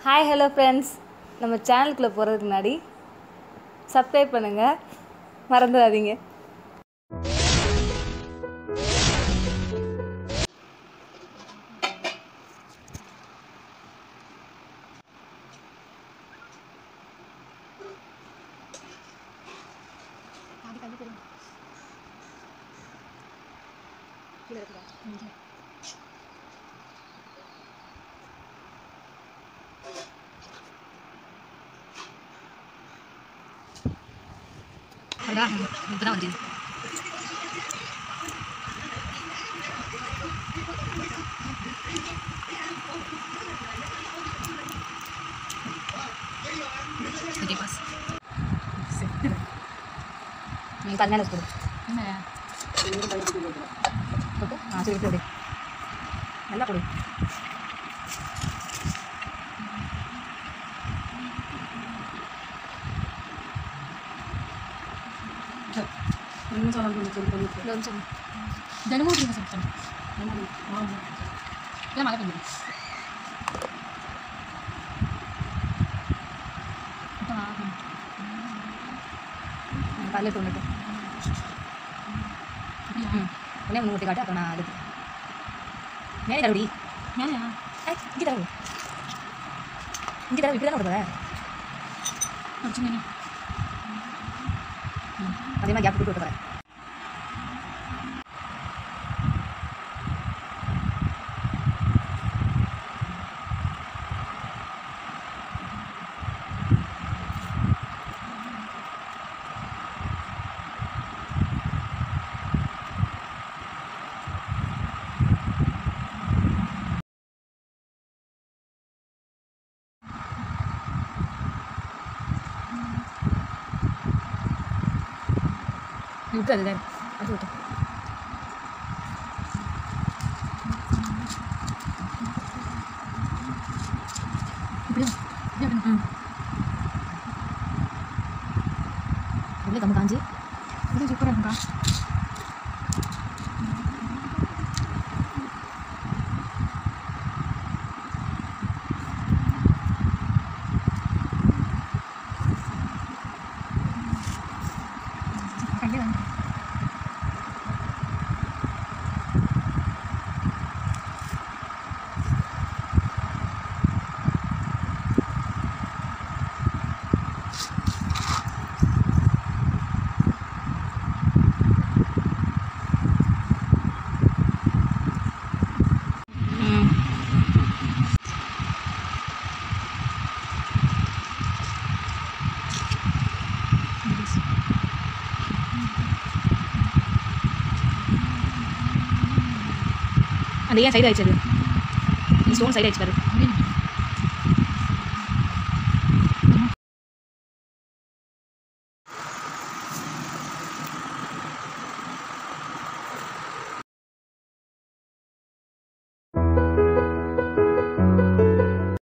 hi hello friends நம்ம சேனலுக்குள்ளே போகிறதுக்கு முன்னாடி சப்ஸ்கிரைப் பண்ணுங்கள் மறந்துடாதீங்க அதான் இப்பதான் வந்து ஓகே பாஸ் நீ பதினாலு கொடு கொடு ஆ சரி கொடு நல்லா கொடு కొంచెం జనుము చెప్తాను ఇలా మళ్ళీ కొంచెం పర్లేదు ఉన్నట్టు உடனே ஒன்று ஊற்றி காட்டு அப்புறம் நான் அதுக்கு மேலே தரடி மேலே இங்கே தரவு இங்கே தரவு இப்படி தானே விடுவ அதே மாதிரி கேப் விட்டு விட்டு வரேன் விட்டு அது வேறு அது விட்டு இப்படி ம் எப்படி கம்மி காஞ்சி இது சூப்பராக இருக்குக்கா ம் அந்த ஏன் சைடு ஆயிடுச்சு அது ஸ்டோன் சைடு ஆயிடுச்சு பாரு